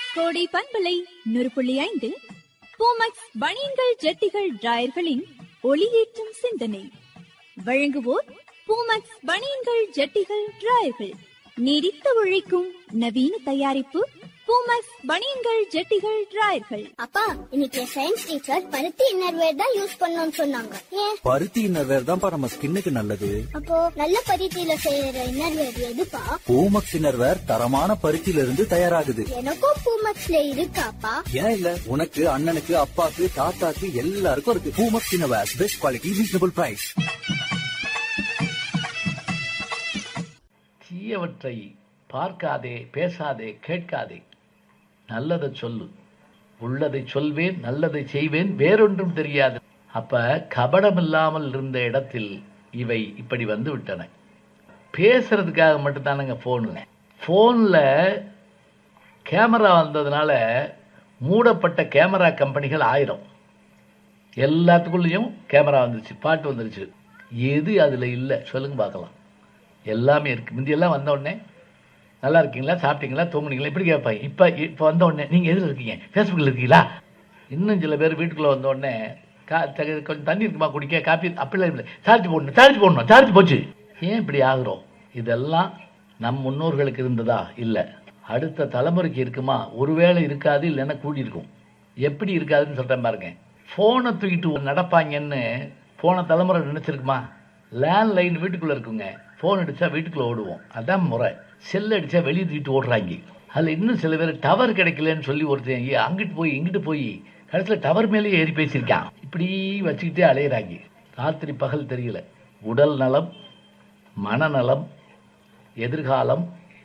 கோடை பண்பலை நூறு புள்ளி ஐந்து பூமக்ஸ் பனியன்கள் ஜட்டிகள் டிராயர்களின் ஒளியேற்றும் சிந்தனை வழங்குவோர் பூமக்ஸ் பனியன்கள் ஜட்டிகள் டிராயர்கள் நீடித்து உழைக்கும் நவீன தயாரிப்பு பூமக்ஸ் பனியன்கள் ஜட்டிகள் டிராயர்கள் அப்பா இன்னைக்கு சயின்ஸ் டீச்சர் பருத்தி இன்னர்வேர் தான் யூஸ் பண்ணணும்னு சொன்னாங்க ஏன் பருத்தி இன்னர்வேர் தான்ப்பா நம்ம ஸ்கின்னுக்கு நல்லது அப்போ நல்ல பருத்தியில செய்யற இன்னர்வேர் எதுப்பா பூமக்ஸ் இன்னர்வேர் தரமான பருத்தியில இருந்து தயாராகுது எனக்கும் பூமக்ஸ்ல இருக்காப்பா ஏன் இல்ல உனக்கு அண்ணனுக்கு அப்பாக்கு தாத்தாக்கு எல்லாருக்கும் இருக்கு Poomex innerwear best quality reasonable price தீயவற்றை பார்க்காதே பேசாதே கேட்காதே நல்லதை சொல்லு உள்ளதை சொல்வேன் நல்லதை செய்வேன் வேறொன்றும் தெரியாது அப்ப கபடம் இல்லாமல் இருந்த இடத்தில் இவை இப்படி வந்து விட்டன பேசுறதுக்காக மட்டும்தானங்க ஃபோனு ஃபோனில் கேமரா வந்ததுனால மூடப்பட்ட கேமரா கம்பெனிகள் ஆயிரம் எல்லாத்துக்குள்ளேயும் கேமரா வந்துருச்சு பாட்டு வந்துருச்சு எது அதில் இல்லை சொல்லுங்க பார்க்கலாம் எல்லாமே இருக்குது முந்தியெல்லாம் வந்த உடனே நல்லா இருக்கீங்களா சாப்பிட்டீங்களா தூங்குனீங்களா இப்படி கேட்பாங்க இப்போ இப்போ வந்த உடனே நீங்கள் எதில் இருக்கீங்க ஃபேஸ்புக்கில் இருக்கீங்களா இன்னும் சில பேர் வீட்டுக்குள்ளே வந்த உடனே கா த- கொஞ்சம் தண்ணி இருக்குமா குடிக்க காப்பி அப்படிலாம் இல்லை சார்ஜ் போடணும் சார்ஜ் போடணும் சார்ஜ் போச்சு ஏன் இப்படி ஆகுறோம் இதெல்லாம் நம் முன்னோர்களுக்கு இருந்ததா இல்லை அடுத்த தலைமுறைக்கு இருக்குமா ஒருவேளை இருக்காது இல்லைன்னா கூடி இருக்கும் எப்படி இருக்காதுன்னு சொல்கிறேன் பாருங்க ஃபோனை தூக்கிட்டு நடப்பாங்கன்னு போன தலைமுறை நினச்சிருக்குமா லேண்ட்லைன் வீட்டுக்குள்ளே இருக்குங்க ஃபோன் அடித்தா வீட்டுக்குள்ளே ஓடுவோம் அதான் முறை செல் அடித்தா வெளியே தூக்கிட்டு ஓடுறாங்க அதில் இன்னும் சில பேர் டவர் கிடைக்கலன்னு சொல்லி ஒருத்தன் ஏ, அங்கிட்டு போய் இங்கிட்டு போய் கடைசியில் டவர் மேலேயே ஏறி பேசியிருக்கான் இப்படி வச்சுக்கிட்டே அலையிறாங்க ராத்திரி பகல் தெரியல உடல் நலம் மனநலம் எதிர்காலம்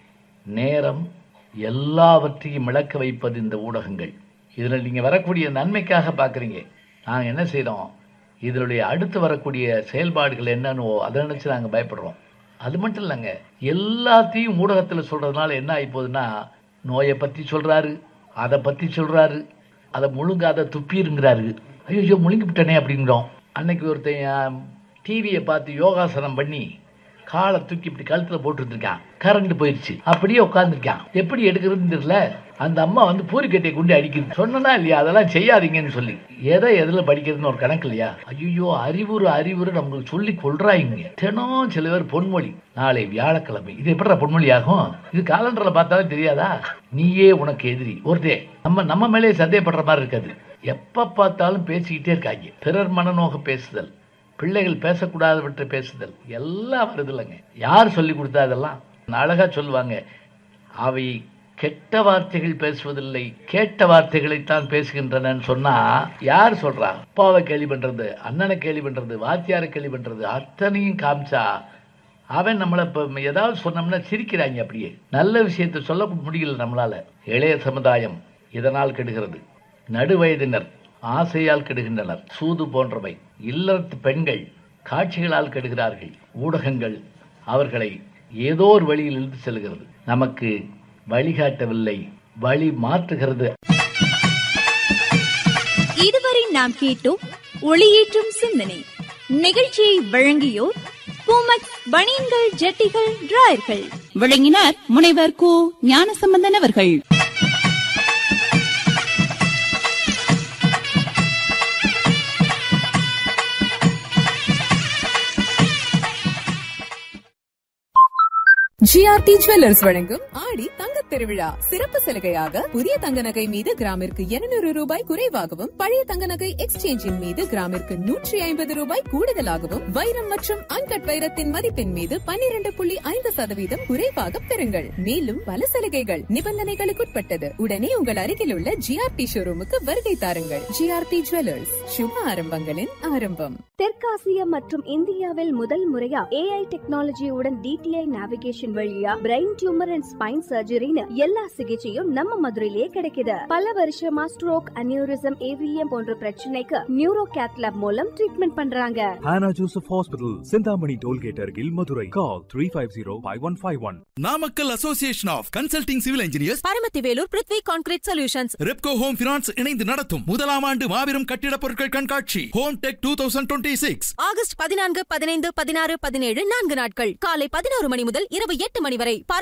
நேரம் எல்லாவற்றையும் இழக்க வைப்பது இந்த ஊடகங்கள் இதில் நீங்கள் வரக்கூடிய நன்மைக்காக பார்க்குறீங்க நாங்கள் என்ன செய்கிறோம் இதனுடைய அடுத்து வரக்கூடிய செயல்பாடுகள் என்னன்னு அதை நினச்சி நாங்கள் பயப்படுறோம் அது மட்டும் இல்லைங்க எல்லாத்தையும் ஊடகத்தில் சொல்கிறதுனால என்ன ஆகி போகுதுன்னா நோயை பற்றி சொல்கிறாரு அதை பற்றி சொல்கிறாரு அதை முழுங்காத துப்பிருங்கிறாரு ஐயோ முழுங்கி விட்டனே அப்படிங்கிறோம் அன்னைக்கு ஒருத்தன் டிவியை பார்த்து யோகாசனம் பண்ணி காலை தூக்கி இப்படி கழுத்துல போட்டுருந்துருக்கான் கரண்ட் போயிடுச்சு அப்படியே உட்காந்துருக்கான் எப்படி எடுக்கிறதுன்னு தெரியல அந்த அம்மா வந்து பூரிக்கட்டையை கொண்டு அடிக்குது சொன்னா இல்லையா அதெல்லாம் செய்யாதீங்கன்னு சொல்லி எதை எதுல படிக்கிறதுன்னு ஒரு கணக்கு இல்லையா ஐயோ அறிவுறு அறிவுறு நம்மளுக்கு சொல்லி கொள்றாங்க தினம் சில பேர் பொன்மொழி நாளை வியாழக்கிழமை இது எப்படிடா பொன்மொழி ஆகும் இது காலண்டர்ல பார்த்தாலே தெரியாதா நீயே உனக்கு எதிரி ஒருத்தே நம்ம நம்ம மேலே சந்தேகப்படுற மாதிரி இருக்காது எப்ப பார்த்தாலும் பேசிக்கிட்டே இருக்காங்க பிறர் மனநோக பேசுதல் பிள்ளைகள் பேசக்கூடாதவற்றை பேசுதல் எல்லாம் வருது இல்லைங்க யார் சொல்லி கொடுத்தா அதெல்லாம் அழகா சொல்லுவாங்க அவை கெட்ட வார்த்தைகள் பேசுவதில்லை கேட்ட வார்த்தைகளைத்தான் பேசுகின்றனன்னு சொன்னா யார் சொல்றா அப்பாவை கேள்வி பண்றது அண்ணனை கேள்வி பண்றது வாத்தியாரை கேள்வி பண்றது அத்தனையும் காமிச்சா அவன் நம்மளை இப்போ ஏதாவது சொன்னோம்னா சிரிக்கிறாங்க அப்படியே நல்ல விஷயத்தை சொல்ல முடியல நம்மளால இளைய சமுதாயம் இதனால் கெடுகிறது நடுவயதினர் ஆசையால் கெடுகின்றனர் சூது போன்றவை இல்லறத்து பெண்கள் காட்சிகளால் கெடுகிறார்கள் ஊடகங்கள் அவர்களை ஏதோ ஒரு வழியில் இழுத்து செல்கிறது நமக்கு வழிகாட்டவில்லை வழி மாற்றுகிறது இதுவரை நாம் கேட்டோம் ஒளியேற்றும் சிந்தனை நிகழ்ச்சியை வழங்கியோர் பூமக்ஸ் பனியன்கள் ஜட்டிகள் டிராயர்கள் விளங்கினார் முனைவர் கு ஞானசம்பந்தன் அவர்கள் ஜிஆர்டி ஜுவல்லர்ஸ் வழங்கும் ஆடி தங்கத் திருவிழா சிறப்பு சலுகையாக புதிய தங்க நகை மீது கிராமிற்கு 200 ரூபாய் குறைவாகவும் பழைய தங்க நகை எக்ஸ்சேஞ்சின் மீது கிராமிற்கு நூற்றி ஐம்பது ரூபாய் கூடுதலாகவும் வைரம் மற்றும் அன்கட் வைரத்தின் மதிப்பின் மீது 12.5% புள்ளி ஐந்து சதவீதம் குறைவாக பெறுங்கள் மேலும் பல சலுகைகள் நிபந்தனைகளுக்குட்பட்டது உடனே உங்கள் அருகில் உள்ள ஜிஆர்டி ஷோரூமுக்கு வருகை தாருங்கள் ஜிஆர்டி ஜுவல்லர்ஸ் சுப ஆரம்பங்களின் ஆரம்பம் தெற்காசிய மற்றும் இந்தியாவில் முதல் முறையா ஏஐ டெக்னாலஜியுடன் டிடிஐ நேவிகேஷன் வழியா பிரெயின் டியூமர் அண்ட் ஸ்பைன் சர்ஜரின்னு எல்லா சிகிச்சையும் நம்ம மதுரையிலேயே கிடைக்குது பல வருஷமா ஸ்ட்ரோக் அனியூரிசம் ஏவிஎம் போன்ற பிரச்சனைக்கு நியூரோ கேத்லாப் மூலம் ட்ரீட்மெண்ட் பண்றாங்க Hannah Joseph Hospital, Sindhamani Tollgate Argil, Madurai. Call 350-5151. Namakkal association of consulting civil engineers Paramathivelur Prithvi concrete solutions Repco home finance இணைந்து நடத்தும் முதலாம் ஆண்டு மாபெரும் கட்டிடப் பொருட்கள் கண்காட்சி home tech two thousand twenty six August பதினான்கு பதினைந்து பதினாறு பதினேழு நான்கு நாட்கள் காலை பதினோரு மணி முதல் இரவு எட்டு மணி வரை